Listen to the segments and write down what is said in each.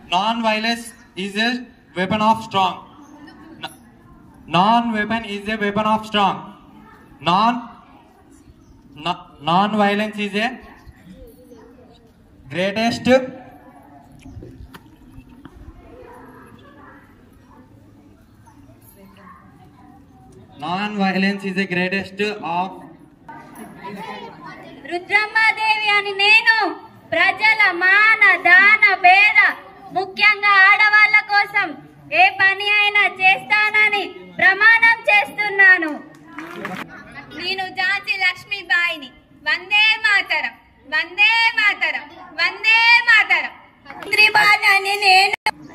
non-violence is a weapon of strong. N- Non-weapon is a weapon of strong. Non no- non-violence is a greatest non-violence is the greatest of Rudrammadevi అని నేను ప్రజల మాన దాన భేద ముఖ్యంగా ఆడవాళ్ళ కోసం ఏ పని అయినా చేస్తానని ప్రమాణం చేస్తున్నాను నేను ఝాన్సీ లక్ష్మీబాయిని వందే మాతరం వందే మాతరం వందే మాతరం అని నేను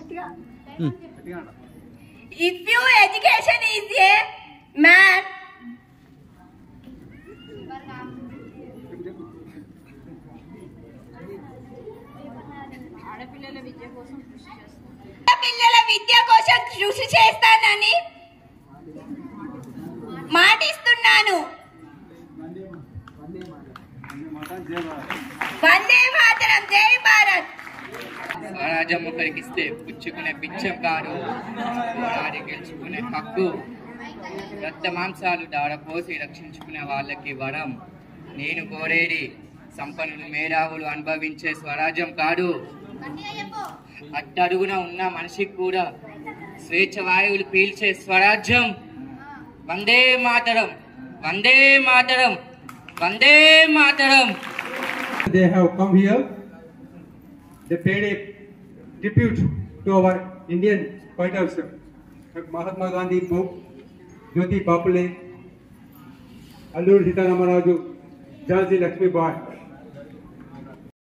if you education is a man పిల్లల విద్య కోసం కృషి చేస్తానని మాటిస్తున్నాను వందే మాతరం జై భారత్ స్వరాజ్యం ఒకరికి ఇస్తే పుచ్చుకునే బిచ్చం కాదు పోరాడి గెలుచుకునే హక్కు రక్త మాంసాలు దాడపోసి రక్షించుకునే వాళ్ళకి వరం నేను కోరేది సంపన్నులు మేధావులు అనుభవించే స్వరాజ్యం కాదు అట్టడుగున ఉన్న మనిషికి కూడా స్వేచ్ఛ వాయువులు పీల్చే స్వరాజ్యం వందే మాతరం వందే మాతరం వందే మాతరం they have come here. They paid a tribute to our Indian fighters, like Mahatma Gandhi, Book, Jyoti Bapule, Allur Sita Ramaraju, Jhansi Lakshmi Bai.